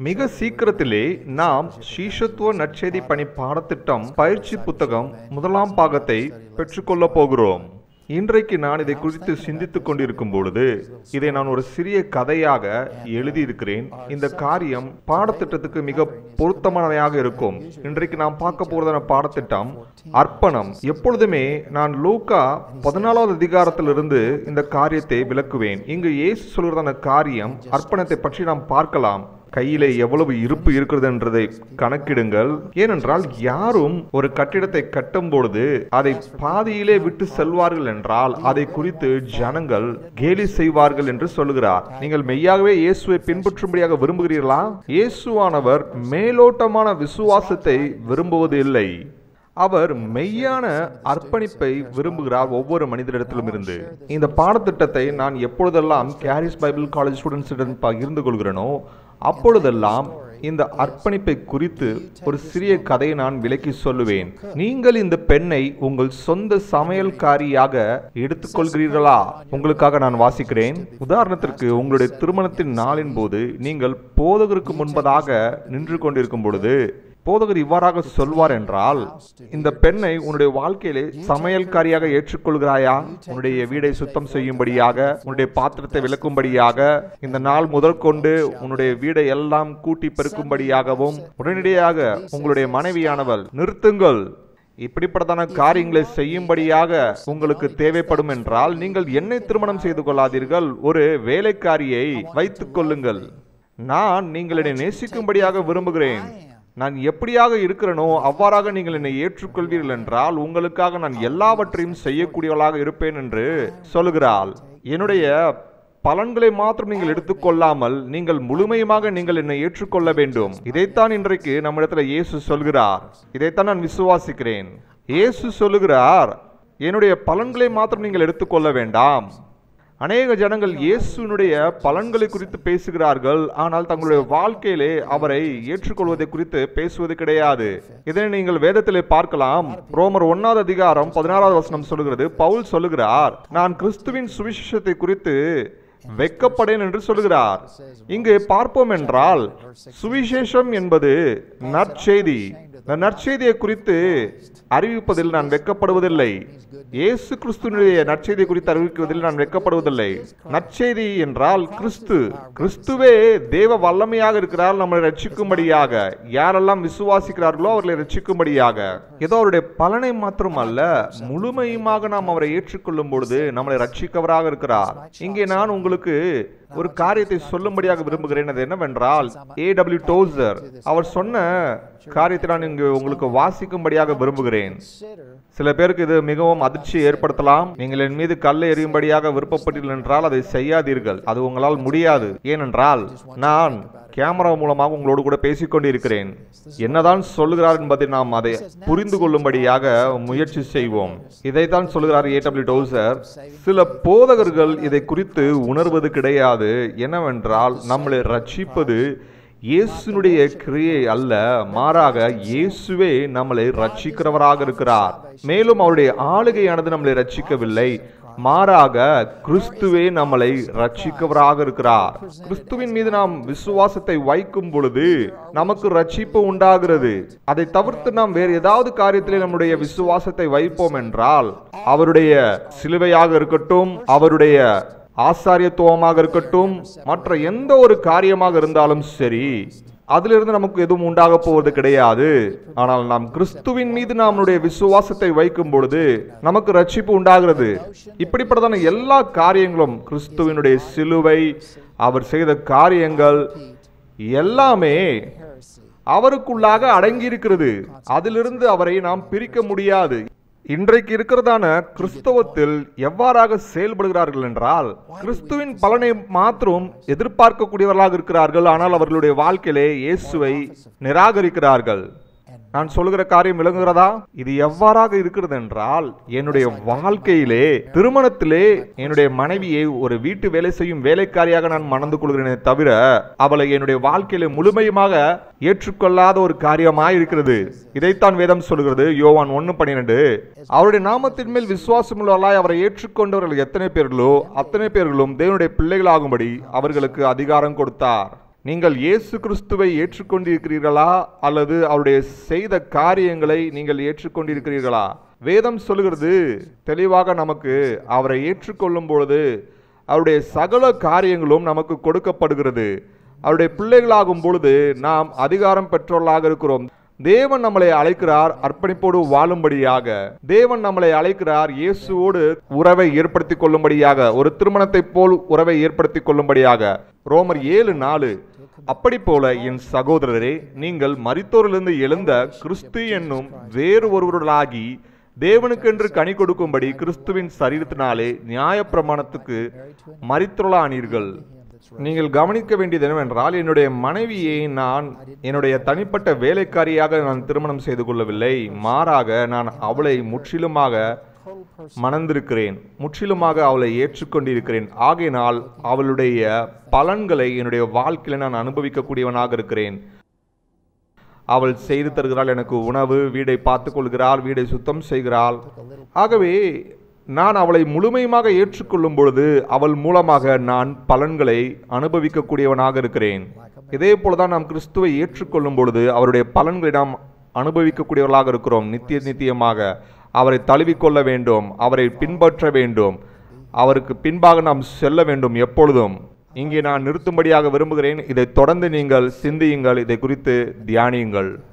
மிக சீக்கிரத்திலே நாம் சீஷத்துவ நற்செய்தி பணி பாடத்திட்டம் பயிற்சி புத்தகம் முதலாம் பாகத்தை பெற்றுக்கொள்ள போகிறோம் இன்றைக்கு நான் இதை குறித்து சிந்தித்துக் கொண்டிருக்கும் பொழுது இதை நான் ஒரு சிறிய கதையாக எழுதியிருக்கிறேன் இந்த காரியம் பாடத்திட்டத்துக்கு மிக பொருத்தமானதாக இருக்கும் இன்றைக்கு நாம் பார்க்க போறதான பாடத்திட்டம் அர்ப்பணம் எப்பொழுதுமே நான் லூக்கா பதினாலாவது அதிகாரத்திலிருந்து இந்த காரியத்தை விளக்குவேன் இங்கு இயேசு சொல்கிறதான காரியம் அர்ப்பணத்தை பற்றி நாம் பார்க்கலாம் கையிலே எவ்வளவு இருப்பு இருக்கிறது என்றதை கணக்கிடுங்கள் ஏனென்றால் யாரும் ஒரு கட்டிடத்தை கட்டும் பொழுது அதை பாதியிலே விட்டு செல்வார்கள் என்றால் அதை குறித்து ஜனங்கள் கேலி செய்வார்கள் என்று சொல்லுகிறார் நீங்கள் மெய்யாகவே இயேசுவை பின்பற்றும்படியாக விரும்புகிறீர்களா இயேசுவானவர் மேலோட்டமான விசுவாசத்தை விரும்புவது இல்லை அவர் மெய்யான அர்ப்பணிப்பை விரும்புகிறார் ஒவ்வொரு மனிதரிடத்திலும் இருந்து இந்த பாடத்திட்டத்தை நான் எப்பொழுதெல்லாம் கேரிஸ் பைபிள் காலேஜ் ஸ்டூடெண்ட்ஸுடன் பகிர்ந்து கொள்கிறேனோ அப்பொழுதெல்லாம் இந்த அர்ப்பணிப்பை குறித்து ஒரு சிறிய கதையை நான் விளக்கி சொல்லுவேன் நீங்கள் இந்த பெண்ணை உங்கள் சொந்த சமையல்காரியாக எடுத்துக்கொள்கிறீர்களா உங்களுக்காக நான் வாசிக்கிறேன் உதாரணத்திற்கு உங்களுடைய திருமணத்தின் நாளின் போது நீங்கள் போதகருக்கு முன்பதாக நின்று கொண்டிருக்கும் பொழுது போதகர் இவ்வாறாக சொல்வார் என்றால் இந்த பெண்ணை உன்னுடைய வாழ்க்கையிலே சமையல்காரியாக ஏற்றுக்கொள்கிறாயா உன்னுடைய வீடை சுத்தம் செய்யும்படியாக உன்னுடைய பாத்திரத்தை விளக்கும்படியாக இந்த நாள் முதல் கொண்டு உன்னுடைய வீடை எல்லாம் கூட்டி பெருக்கும்படியாகவும் உடனடியாக உங்களுடைய மனைவியானவள் நிறுத்துங்கள் இப்படிப்பட்டதான காரியங்களை செய்யும்படியாக உங்களுக்கு தேவைப்படும் என்றால் நீங்கள் என்னை திருமணம் செய்து கொள்ளாதீர்கள் ஒரு வேலைக்காரியை வைத்துக் கொள்ளுங்கள் நான் நீங்கள் என்னை நேசிக்கும்படியாக விரும்புகிறேன் நான் எப்படியாக இருக்கிறேனோ அவ்வாறாக நீங்கள் என்னை ஏற்றுக்கொள்வீர்கள் என்றால் உங்களுக்காக நான் எல்லாவற்றையும் செய்யக்கூடியவளாக இருப்பேன் என்று சொல்லுகிறாள் என்னுடைய பலன்களை மாத்திரம் நீங்கள் எடுத்துக்கொள்ளாமல் நீங்கள் முழுமையுமாக நீங்கள் என்னை ஏற்றுக்கொள்ள வேண்டும் இதைத்தான் இன்றைக்கு நம்மிடத்துல இயேசு சொல்கிறார் இதைத்தான் நான் விசுவாசிக்கிறேன் இயேசு சொல்லுகிறார் என்னுடைய பலன்களை மாத்திரம் நீங்கள் எடுத்துக்கொள்ள வேண்டாம் அநேக ஜனங்கள் இயேசுனுடைய பலன்களை குறித்து பேசுகிறார்கள் ஆனால் தங்களுடைய வாழ்க்கையிலே அவரை ஏற்றுக்கொள்வதை குறித்து பேசுவது கிடையாது இதனை நீங்கள் வேதத்திலே பார்க்கலாம் ரோமர் ஒன்னாவது அதிகாரம் பதினாறாவது வசனம் சொல்லுகிறது பவுல் சொல்லுகிறார் நான் கிறிஸ்துவின் சுவிசேஷத்தை குறித்து வெக்கப்படேன் என்று சொல்லுகிறார் இங்கு பார்ப்போம் என்றால் சுவிசேஷம் என்பது நற்செய்தி இந்த நற்செய்தியை குறித்து அறிவிப்பதில் நான் வெக்கப்படுவதில்லை இயேசு கிறிஸ்துவனுடைய நற்செய்தி குறித்து அறிவிக்குவதில் நான் வெக்கப்படுவதில்லை நற்செய்தி என்றால் கிறிஸ்து கிறிஸ்துவே தேவ வல்லமையாக இருக்கிறார் நம்மளை ரட்சிக்கும்படியாக யாரெல்லாம் விசுவாசிக்கிறார்களோ அவர்களை ரட்சிக்கும்படியாக ஏதோ அவருடைய பலனை மாத்திரம் அல்ல முழுமையுமாக நாம் அவரை ஏற்றுக்கொள்ளும் பொழுது நம்மளை ரட்சிக்கவராக இருக்கிறார் இங்கே நான் உங்களுக்கு ஒரு காரியத்தை சொல்லும்படியாக விரும்புகிறேன் அது என்னவென்றால் ஏ டபிள்யூ டோசர் அவர் சொன்ன காரியத்தை நான் இங்கு உங்களுக்கு வாசிக்கும்படியாக விரும்புகிறேன் சில பேருக்கு இது மிகவும் அதிர்ச்சி ஏற்படுத்தலாம் நீங்கள் என் மீது கல்லை எறியும்படியாக விருப்பப்பட்டீர்கள் என்றால் அதை செய்யாதீர்கள் அது உங்களால் முடியாது ஏனென்றால் நான் கேமரா மூலமாக உங்களோடு கூட பேசிக்கொண்டு இருக்கிறேன் என்னதான் சொல்லுகிறார் என்பதை நாம் அதை புரிந்து கொள்ளும்படியாக முயற்சி செய்வோம் இதைத்தான் சொல்லுகிறார் ஏ டபிள்யூ டோசர் சில போதகர்கள் இதை குறித்து உணர்வது கிடையாது என்னவென்றால் நம்மளை ரட்சிப்பது இயேசுனுடைய கிரியை அல்ல மாறாக இயேசுவே நம்மளை ரட்சிக்கிறவராக இருக்கிறார் மேலும் அவருடைய ஆளுகையானது நம்மளை ரட்சிக்கவில்லை மாறாக கிறிஸ்துவே நம்மளை ரட்சிக்கவராக இருக்கிறார் கிறிஸ்துவின் மீது நாம் விசுவாசத்தை வைக்கும் பொழுது நமக்கு ரட்சிப்பு உண்டாகிறது அதை தவிர்த்து நாம் வேறு ஏதாவது காரியத்திலே நம்முடைய விசுவாசத்தை வைப்போம் என்றால் அவருடைய சிலுவையாக இருக்கட்டும் அவருடைய ஆசாரியத்துவமாக இருக்கட்டும் மற்ற எந்த ஒரு காரியமாக இருந்தாலும் சரி அதிலிருந்து நமக்கு எதுவும் உண்டாக போவது கிடையாது ஆனால் நாம் கிறிஸ்துவின் மீது நம்முடைய விசுவாசத்தை வைக்கும் பொழுது நமக்கு ரட்சிப்பு உண்டாகிறது இப்படிப்பட்டதான எல்லா காரியங்களும் கிறிஸ்துவினுடைய சிலுவை அவர் செய்த காரியங்கள் எல்லாமே அவருக்குள்ளாக அடங்கி இருக்கிறது அதிலிருந்து அவரை நாம் பிரிக்க முடியாது இன்றைக்கு இருக்கிறதான கிறிஸ்தவத்தில் எவ்வாறாக செயல்படுகிறார்கள் என்றால் கிறிஸ்துவின் பலனை மாத்திரம் எதிர்பார்க்கக்கூடியவர்களாக இருக்கிறார்கள் ஆனால் அவர்களுடைய வாழ்க்கையிலே இயேசுவை நிராகரிக்கிறார்கள் நான் சொல்லுகிற காரியம் விளங்குகிறதா இது எவ்வாறாக இருக்கிறது என்றால் என்னுடைய வாழ்க்கையிலே திருமணத்திலே என்னுடைய மனைவியை ஒரு வீட்டு வேலை செய்யும் வேலைக்காரியாக நான் மணந்து கொள்கிறேனே தவிர அவளை என்னுடைய வாழ்க்கையில முழுமையுமாக ஏற்றுக்கொள்ளாத ஒரு காரியமாய் இருக்கிறது இதைத்தான் வேதம் சொல்கிறது யோவான் ஒன்னு பன்னிரண்டு அவருடைய நாமத்தின் மேல் விசுவாசமுள்ளவர்களாய் அவரை ஏற்றுக்கொண்டவர்கள் எத்தனை பேர்களோ அத்தனை பேர்களும் தேவனுடைய பிள்ளைகளாகும்படி அவர்களுக்கு அதிகாரம் கொடுத்தார் நீங்கள் இயேசு கிறிஸ்துவை ஏற்றுக்கொண்டிருக்கிறீர்களா அல்லது அவருடைய செய்த காரியங்களை நீங்கள் ஏற்றுக்கொண்டிருக்கிறீர்களா வேதம் சொல்லுகிறது தெளிவாக நமக்கு அவரை ஏற்றுக்கொள்ளும் பொழுது அவருடைய சகல காரியங்களும் நமக்கு கொடுக்கப்படுகிறது அவருடைய பிள்ளைகளாகும் பொழுது நாம் அதிகாரம் பெற்றோர்களாக இருக்கிறோம் தேவன் நம்மளை அழைக்கிறார் அர்ப்பணிப்போடு வாழும்படியாக தேவன் நம்மளை அழைக்கிறார் இயேசுவோடு உறவை ஏற்படுத்திக் கொள்ளும்படியாக ஒரு திருமணத்தைப் போல் உறவை ஏற்படுத்திக் கொள்ளும்படியாக ரோமர் ஏழு நாலு அப்படி போல என் சகோதரரே நீங்கள் மரித்தோரிலிருந்து எழுந்த கிறிஸ்து என்னும் வேறு ஒருவர்களாகி தேவனுக்கென்று கனி கொடுக்கும்படி கிறிஸ்துவின் சரீரத்தினாலே நியாயப்பிரமாணத்துக்கு மரித்தொழானீர்கள் நீங்கள் கவனிக்க வேண்டியது என்னவென்றால் என்னுடைய மனைவியை நான் என்னுடைய தனிப்பட்ட வேலைக்காரியாக நான் திருமணம் செய்து கொள்ளவில்லை மாறாக நான் அவளை முற்றிலுமாக மணந்திருக்கிறேன் முற்றிலுமாக அவளை ஏற்றுக்கொண்டிருக்கிறேன் ஆகையினால் அவளுடைய பலன்களை என்னுடைய வாழ்க்கையில நான் அனுபவிக்கக்கூடியவனாக இருக்கிறேன் அவள் செய்து தருகிறாள் எனக்கு உணவு வீடை பார்த்துக் கொள்கிறாள் வீடை சுத்தம் செய்கிறாள் ஆகவே நான் அவளை முழுமையுமாக ஏற்றுக்கொள்ளும் பொழுது அவள் மூலமாக நான் பலன்களை அனுபவிக்கக்கூடியவனாக இருக்கிறேன் இதே போலதான் நாம் கிறிஸ்துவை ஏற்றுக்கொள்ளும் பொழுது அவருடைய பலன்களை நாம் அனுபவிக்கக்கூடியவர்களாக இருக்கிறோம் நித்திய நித்தியமாக அவரை தழுவிக்கொள்ள வேண்டும் அவரை பின்பற்ற வேண்டும் அவருக்கு பின்பாக நாம் செல்ல வேண்டும் எப்பொழுதும் இங்கே நான் நிறுத்தும்படியாக விரும்புகிறேன் இதை தொடர்ந்து நீங்கள் சிந்தியுங்கள் இதை குறித்து தியானியுங்கள்